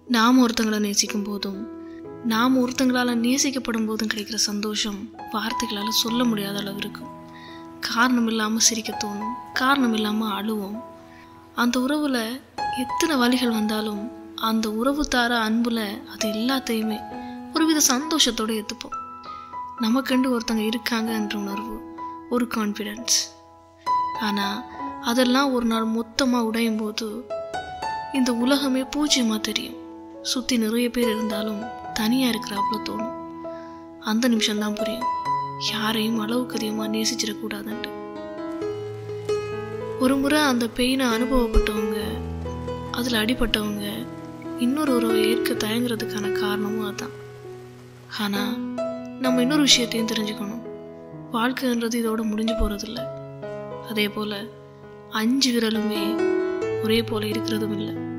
நாம் ஒருத்தங்களை நேசிக்கும் போதும் நாம் ஒருத்தங்களால் நேசிக்கப்படும் போதும் கிடைக்கிற சந்தோஷம் வார்த்தைகளால் சொல்ல முடியாத அளவு இருக்கும் காரணம் இல்லாமல் சிரிக்க தோணும் காரணம் இல்லாமல் அழுவோம் அந்த உறவில் எத்தனை வழிகள் வந்தாலும் அந்த உறவு தார அன்புல அது எல்லாத்தையுமே ஒருவித சந்தோஷத்தோடு ஏற்றுப்போம் நமக்கண்டு ஒருத்தங்க இருக்காங்க என்ற உணர்வு ஒரு கான்ஃபிடென்ஸ் ஆனால் அதெல்லாம் ஒரு நாள் மொத்தமாக உடையும் போது இந்த உலகமே பூஜ்யமாக தெரியும் சுற்றி நிறைய பேர் இருந்தாலும் தனியாக இருக்கிறாப்புல தோணும் அந்த நிமிஷம்தான் புரியும் யாரையும் அளவுக்கு அதிகமாக நேசிச்சிடக்கூடாதுன்ட்டு ஒரு முறை அந்த பெயினை அனுபவப்பட்டவங்க அதில் அடிபட்டவங்க இன்னொரு உறவை ஏற்க தயங்குறதுக்கான காரணமும் அதான் ஆனால் நம்ம இன்னொரு விஷயத்தையும் தெரிஞ்சுக்கணும் வாழ்க்கைன்றது இதோட முடிஞ்சு போகிறதில்ல அதே போல் அஞ்சு விரலுமே ஒரே போல இருக்கிறதும் இல்லை